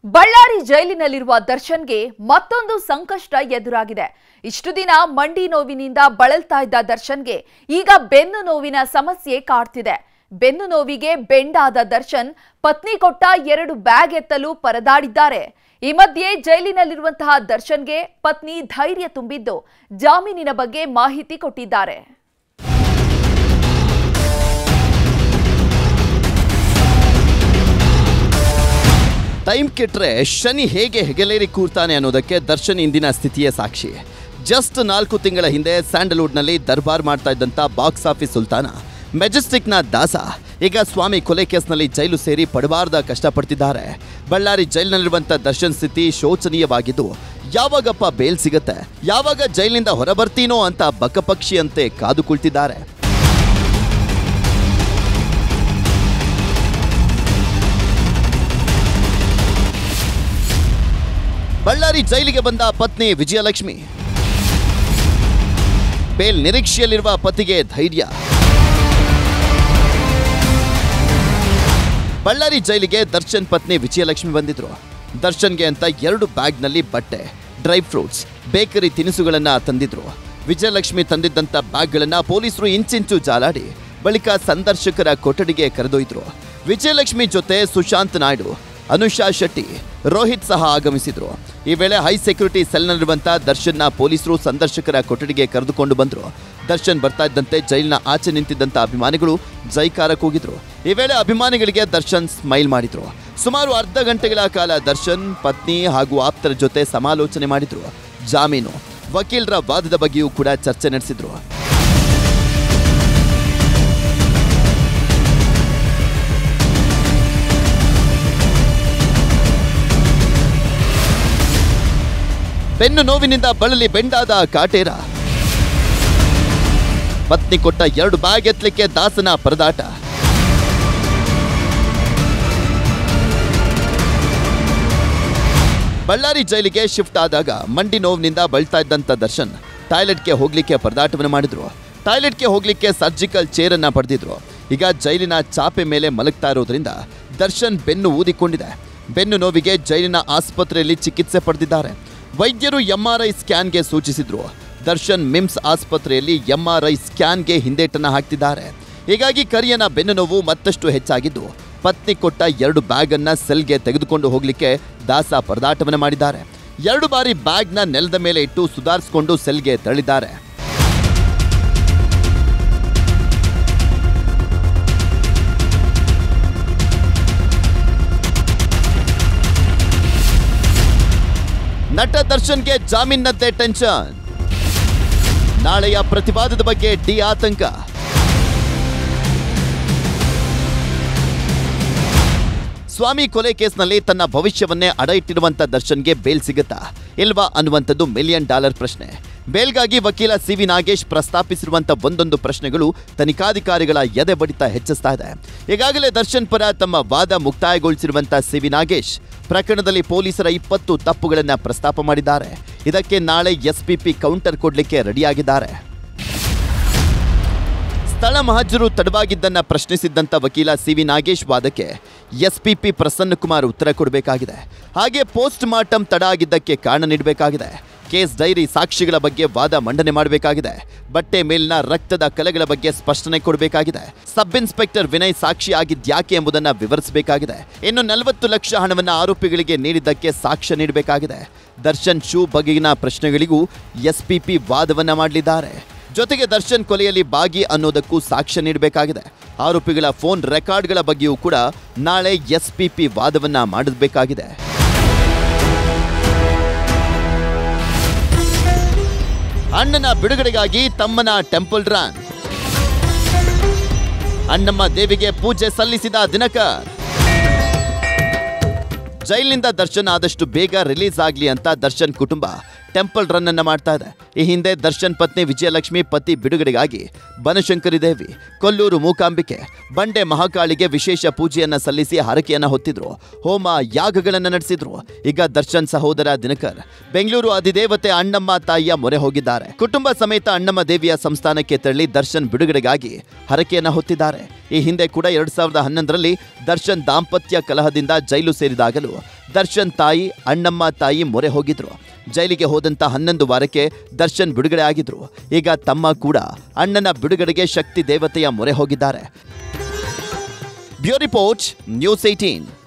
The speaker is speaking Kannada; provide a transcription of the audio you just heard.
ಬಳ್ಳಾರಿ ಜೈಲಿನಲ್ಲಿರುವ ದರ್ಶನ್ಗೆ ಮತ್ತೊಂದು ಸಂಕಷ್ಟ ಎದುರಾಗಿದೆ ಇಷ್ಟು ದಿನ ಮಂಡಿ ನೋವಿನಿಂದ ಬಳಲ್ತಾ ಇದ್ದ ದರ್ಶನ್ಗೆ ಈಗ ಬೆನ್ನು ನೋವಿನ ಸಮಸ್ಯೆ ಕಾಡ್ತಿದೆ ಬೆನ್ನು ನೋವಿಗೆ ಬೆಂಡಾದ ದರ್ಶನ್ ಪತ್ನಿ ಕೊಟ್ಟ ಎರಡು ಬ್ಯಾಗ್ ಎತ್ತಲು ಪರದಾಡಿದ್ದಾರೆ ಈ ಮಧ್ಯೆ ಜೈಲಿನಲ್ಲಿರುವಂತಹ ದರ್ಶನ್ಗೆ ಪತ್ನಿ ಧೈರ್ಯ ತುಂಬಿದ್ದು ಜಾಮೀನಿನ ಬಗ್ಗೆ ಮಾಹಿತಿ ಕೊಟ್ಟಿದ್ದಾರೆ ಟೈಮ್ ಕೆಟ್ರೆ ಶನಿ ಹೇಗೆ ಹೆಗಲೇರಿ ಕೂರ್ತಾನೆ ಅನ್ನೋದಕ್ಕೆ ದರ್ಶನ್ ಇಂದಿನ ಸ್ಥಿತಿಯೇ ಸಾಕ್ಷಿ ಜಸ್ಟ್ ನಾಲ್ಕು ತಿಂಗಳ ಹಿಂದೆ ಸ್ಯಾಂಡಲ್ವುಡ್ನಲ್ಲಿ ದರ್ಬಾರ್ ಮಾಡ್ತಾ ಇದ್ದಂಥ ಬಾಕ್ಸ್ ಆಫೀಸ್ ಸುಲ್ತಾನ ಮೆಜೆಸ್ಟಿಕ್ನ ದಾಸ ಈಗ ಸ್ವಾಮಿ ಕೊಲೆ ಕೇಸ್ನಲ್ಲಿ ಜೈಲು ಸೇರಿ ಪಡಬಾರ್ದ ಕಷ್ಟಪಡ್ತಿದ್ದಾರೆ ಬಳ್ಳಾರಿ ಜೈಲಿನಲ್ಲಿರುವಂಥ ದರ್ಶನ್ ಸ್ಥಿತಿ ಶೋಚನೀಯವಾಗಿದ್ದು ಯಾವಾಗಪ್ಪ ಬೇಲ್ ಸಿಗತ್ತೆ ಯಾವಾಗ ಜೈಲಿನಿಂದ ಹೊರಬರ್ತೀನೋ ಅಂತ ಬಕಪಕ್ಷಿಯಂತೆ ಕಾದು ಕುಳಿತಿದ್ದಾರೆ ಬಳ್ಳಾರಿ ಜೈಲಿಗೆ ಬಂದ ಪತ್ನಿ ವಿಜಯಲಕ್ಷ್ಮಿ ಬೇಲ್ ನಿರೀಕ್ಷೆಯಲ್ಲಿರುವ ಪತಿಗೆ ಧೈರ್ಯ ಬಳ್ಳಾರಿ ಜೈಲಿಗೆ ದರ್ಶನ್ ಪತ್ನಿ ವಿಜಯಲಕ್ಷ್ಮಿ ಬಂದಿದ್ರು ದರ್ಶನ್ಗೆ ಅಂತ ಎರಡು ಬ್ಯಾಗ್ನಲ್ಲಿ ಬಟ್ಟೆ ಡ್ರೈ ಫ್ರೂಟ್ಸ್ ಬೇಕರಿ ತಿನಿಸುಗಳನ್ನ ತಂದಿದ್ರು ವಿಜಯಲಕ್ಷ್ಮಿ ತಂದಿದ್ದಂಥ ಬ್ಯಾಗ್ಗಳನ್ನ ಪೊಲೀಸರು ಇಂಚಿಂಚು ಜಾಲಾಡಿ ಬಳಿಕ ಸಂದರ್ಶಕರ ಕೊಠಡಿಗೆ ಕರೆದೊಯ್ದ್ರು ವಿಜಯಲಕ್ಷ್ಮಿ ಜೊತೆ ಸುಶಾಂತ್ ನಾಯ್ಡು ಅನುಷಾ ಶೆಟ್ಟಿ ರೋಹಿತ್ ಸಹ ಆಗಮಿಸಿದ್ರು ಈ ವೇಳೆ ಹೈ ಸೆಕ್ಯೂರಿಟಿ ಸೆಲ್ನಲ್ಲಿರುವಂಥ ದರ್ಶನ್ನ ಪೊಲೀಸರು ಸಂದರ್ಶಕರ ಕೊಠಡಿಗೆ ಕರೆದುಕೊಂಡು ಬಂದರು ದರ್ಶನ್ ಬರ್ತಾ ಇದ್ದಂತೆ ಜೈಲಿನ ಆಚೆ ನಿಂತಿದ್ದಂಥ ಅಭಿಮಾನಿಗಳು ಜೈಕಾರ ಕೂಗಿದ್ರು ಈ ವೇಳೆ ಅಭಿಮಾನಿಗಳಿಗೆ ದರ್ಶನ್ ಸ್ಮೈಲ್ ಮಾಡಿದ್ರು ಸುಮಾರು ಅರ್ಧ ಗಂಟೆಗಳ ಕಾಲ ದರ್ಶನ್ ಪತ್ನಿ ಹಾಗೂ ಆಪ್ತರ ಜೊತೆ ಸಮಾಲೋಚನೆ ಮಾಡಿದ್ರು ಜಾಮೀನು ವಕೀಲರ ವಾದದ ಬಗ್ಗೆಯೂ ಕೂಡ ಚರ್ಚೆ ನಡೆಸಿದ್ರು ಬೆನ್ನು ನೋವಿನಿಂದ ಬಳಲಿ ಬೆಂಡಾದ ಕಾಟೇರ ಪತ್ನಿ ಕೊಟ್ಟ ಎರಡು ಬ್ಯಾಗ್ ಎತ್ತಲಿಕ್ಕೆ ದಾಸನ ಪರದಾಟ ಬಳ್ಳಾರಿ ಜೈಲಿಗೆ ಶಿಫ್ಟ್ ಆದಾಗ ಮಂಡಿ ನೋವಿನಿಂದ ಬಳಲ್ತಾ ಇದ್ದಂಥ ದರ್ಶನ್ ಟಾಯ್ಲೆಟ್ಗೆ ಹೋಗ್ಲಿಕ್ಕೆ ಪರದಾಟವನ್ನು ಮಾಡಿದ್ರು ಟಾಯ್ಲೆಟ್ಗೆ ಹೋಗ್ಲಿಕ್ಕೆ ಸರ್ಜಿಕಲ್ ಚೇರ್ ಅನ್ನ ಪಡೆದಿದ್ರು ಈಗ ಜೈಲಿನ ಚಾಪೆ ಮೇಲೆ ಮಲಗ್ತಾ ಇರೋದ್ರಿಂದ ದರ್ಶನ್ ಬೆನ್ನು ಊದಿಕೊಂಡಿದೆ ಬೆನ್ನು ನೋವಿಗೆ ಜೈಲಿನ ಆಸ್ಪತ್ರೆಯಲ್ಲಿ ಚಿಕಿತ್ಸೆ ಪಡೆದಿದ್ದಾರೆ ವೈದ್ಯರು ಎಂಆರ್ಐ ಸ್ಕ್ಯಾನ್ಗೆ ಸೂಚಿಸಿದ್ರು ದರ್ಶನ್ ಮಿಮ್ಸ್ ಆಸ್ಪತ್ರೆಯಲ್ಲಿ ಎಂಆರ್ಐ ಸ್ಕ್ಯಾನ್ಗೆ ಹಿಂದೇಟನ್ನ ಹಾಕ್ತಿದ್ದಾರೆ ಹೀಗಾಗಿ ಕರಿಯನ ಬೆನ್ನು ನೋವು ಮತ್ತಷ್ಟು ಹೆಚ್ಚಾಗಿದ್ದು ಪತ್ನಿ ಕೊಟ್ಟ ಎರಡು ಬ್ಯಾಗ್ ಅನ್ನ ಸೆಲ್ಗೆ ತೆಗೆದುಕೊಂಡು ಹೋಗ್ಲಿಕ್ಕೆ ದಾಸ ಪರದಾಟವನ್ನು ಮಾಡಿದ್ದಾರೆ ಎರಡು ಬಾರಿ ಬ್ಯಾಗ್ನ ನೆಲದ ಮೇಲೆ ಇಟ್ಟು ಸುಧಾರಿಸಿಕೊಂಡು ಸೆಲ್ಗೆ ತಳ್ಳಿದ್ದಾರೆ ನಟ ದರ್ಶನ್ಗೆ ಜಾಮೀನಂತೆ ಟೆನ್ಷನ್ ನಾಳೆಯ ಪ್ರತಿವಾದದ ಬಗ್ಗೆ ಡಿ ಆತಂಕ ಸ್ವಾಮಿ ಕೊಲೆ ಕೇಸ್ನಲ್ಲಿ ತನ್ನ ಭವಿಷ್ಯವನ್ನೇ ಅಡ ಇಟ್ಟಿರುವಂತ ದರ್ಶನ್ಗೆ ಬೇಲ್ ಸಿಗುತ್ತಾ ಇಲ್ವಾ ಅನ್ನುವಂಥದ್ದು ಮಿಲಿಯನ್ ಡಾಲರ್ ಪ್ರಶ್ನೆ ಬೇಲ್ಗಾಗಿ ವಕೀಲ ಸಿ ವಿ ನಾಗೇಶ್ ಪ್ರಸ್ತಾಪಿಸಿರುವಂತ ಒಂದೊಂದು ಪ್ರಶ್ನೆಗಳು ತನಿಖಾಧಿಕಾರಿಗಳ ಎದೆ ಬಡಿತ ಹೆಚ್ಚಿಸ್ತಾ ಇದೆ ಈಗಾಗಲೇ ದರ್ಶನ್ ಪರ ತಮ್ಮ ವಾದ ಮುಕ್ತಾಯಗೊಳಿಸಿರುವಂತ ಸಿ ವಿ ನಾಗೇಶ್ ಪ್ರಕರಣದಲ್ಲಿ ಪೊಲೀಸರ ಇಪ್ಪತ್ತು ತಪ್ಪುಗಳನ್ನ ಪ್ರಸ್ತಾಪ ಮಾಡಿದ್ದಾರೆ ಇದಕ್ಕೆ ನಾಳೆ ಎಸ್ಪಿಪಿ ಕೌಂಟರ್ ಕೊಡ್ಲಿಕ್ಕೆ ರೆಡಿಯಾಗಿದ್ದಾರೆ ಸ್ಥಳ ಮಹಜರು ತಡವಾಗಿದ್ದನ್ನ ಪ್ರಶ್ನಿಸಿದ್ದಂಥ ವಕೀಲ ಸಿ ವಿ ನಾಗೇಶ್ ವಾದಕ್ಕೆ ಎಸ್ಪಿಪಿ ಪ್ರಸನ್ನ ಕುಮಾರ್ ಉತ್ತರ ಕೊಡಬೇಕಾಗಿದೆ ಹಾಗೆ ಪೋಸ್ಟ್ ಮಾರ್ಟಮ್ ತಡ ಆಗಿದ್ದಕ್ಕೆ ಕಾರಣ ನೀಡಬೇಕಾಗಿದೆ ಕೇಸ್ ಡೈರಿ ಸಾಕ್ಷಿಗಳ ಬಗ್ಗೆ ವಾದ ಮಂಡನೆ ಮಾಡಬೇಕಾಗಿದೆ ಬಟ್ಟೆ ಮೇಲಿನ ರಕ್ತದ ಕಲೆಗಳ ಬಗ್ಗೆ ಸ್ಪಷ್ಟನೆ ಕೊಡಬೇಕಾಗಿದೆ ಸಬ್ ಇನ್ಸ್ಪೆಕ್ಟರ್ ವಿನಯ್ ಸಾಕ್ಷಿ ಆಗಿದ್ಯಾಕೆ ಎಂಬುದನ್ನ ವಿವರಿಸಬೇಕಾಗಿದೆ ಇನ್ನು ನಲವತ್ತು ಲಕ್ಷ ಹಣವನ್ನು ಆರೋಪಿಗಳಿಗೆ ನೀಡಿದ್ದಕ್ಕೆ ಸಾಕ್ಷ್ಯ ನೀಡಬೇಕಾಗಿದೆ ದರ್ಶನ್ ಶೂ ಬಗೆಗಿನ ಪ್ರಶ್ನೆಗಳಿಗೂ ಎಸ್ಪಿಪಿ ವಾದವನ್ನ ಮಾಡಲಿದ್ದಾರೆ ಜೊತೆಗೆ ದರ್ಶನ್ ಕೊಲೆಯಲ್ಲಿ ಭಾಗಿ ಅನ್ನೋದಕ್ಕೂ ಸಾಕ್ಷ್ಯ ನೀಡಬೇಕಾಗಿದೆ ಆರೋಪಿಗಳ ಫೋನ್ ರೆಕಾರ್ಡ್ಗಳ ಬಗ್ಗೆಯೂ ಕೂಡ ನಾಳೆ ಎಸ್ಪಿಪಿ ವಾದವನ್ನ ಮಾಡಬೇಕಾಗಿದೆ ಅಣ್ಣನ ಬಿಡುಗಡೆಗಾಗಿ ತಮ್ಮನ ಟೆಂಪಲ್ ರನ್ ಅಣ್ಣಮ್ಮ ದೇವಿಗೆ ಪೂಜೆ ಸಲ್ಲಿಸಿದ ದಿನಕರ್ ಜೈಲಿನಿಂದ ದರ್ಶನ್ ಆದಷ್ಟು ಬೇಗ ರಿಲೀಸ್ ಆಗಲಿ ಅಂತ ದರ್ಶನ್ ಕುಟುಂಬ ಟೆಂಪಲ್ ರನ್ ಅನ್ನ ಮಾಡ್ತಾ ಇದೆ ಈ ಹಿಂದೆ ದರ್ಶನ್ ಪತ್ನಿ ವಿಜಯಲಕ್ಷ್ಮಿ ಪತಿ ಬಿಡುಗಡೆಗಾಗಿ ಬನಶಂಕರಿ ದೇವಿ ಕೊಲ್ಲೂರು ಮೂಕಾಂಬಿಕೆ ಬಂಡೆ ಮಹಾಕಾಳಿಗೆ ವಿಶೇಷ ಪೂಜೆಯನ್ನ ಸಲ್ಲಿಸಿ ಹರಕೆಯನ್ನ ಹೊತ್ತಿದ್ರು ಹೋಮ ಯಾಗಗಳನ್ನ ನಡೆಸಿದ್ರು ಈಗ ದರ್ಶನ್ ಸಹೋದರ ದಿನಕರ್ ಬೆಂಗಳೂರು ಅಧಿದೇವತೆ ಅಣ್ಣಮ್ಮ ತಾಯಿಯ ಮೊರೆ ಹೋಗಿದ್ದಾರೆ ಕುಟುಂಬ ಸಮೇತ ಅಣ್ಣಮ್ಮ ದೇವಿಯ ಸಂಸ್ಥಾನಕ್ಕೆ ತೆರಳಿ ದರ್ಶನ್ ಬಿಡುಗಡೆಗಾಗಿ ಹರಕೆಯನ್ನ ಹೊತ್ತಿದ್ದಾರೆ ಈ ಹಿಂದೆ ಕೂಡ ಎರಡ್ ಸಾವಿರದ ಹನ್ನೊಂದರಲ್ಲಿ ದರ್ಶನ್ ದಾಂಪತ್ಯ ಕಲಹದಿಂದ ಜೈಲು ಸೇರಿದಾಗಲೂ ದರ್ಶನ್ ತಾಯಿ ಅಣ್ಣಮ್ಮ ತಾಯಿ ಮೊರೆ ಹೋಗಿದ್ರು ಜೈಲಿಗೆ ಹೋದಂತ ಹನ್ನೊಂದು ವಾರಕ್ಕೆ ದರ್ಶನ್ ಬಿಡುಗಡೆ ಆಗಿದ್ರು ಈಗ ತಮ್ಮ ಕೂಡ ಅಣ್ಣನ ಬಿಡುಗಡೆಗೆ ಶಕ್ತಿ ದೇವತೆಯ ಮೊರೆ ಹೋಗಿದ್ದಾರೆ ಬ್ಯೂರೋ ರಿಪೋರ್ಟ್ ನ್ಯೂಸ್ ಏಟೀನ್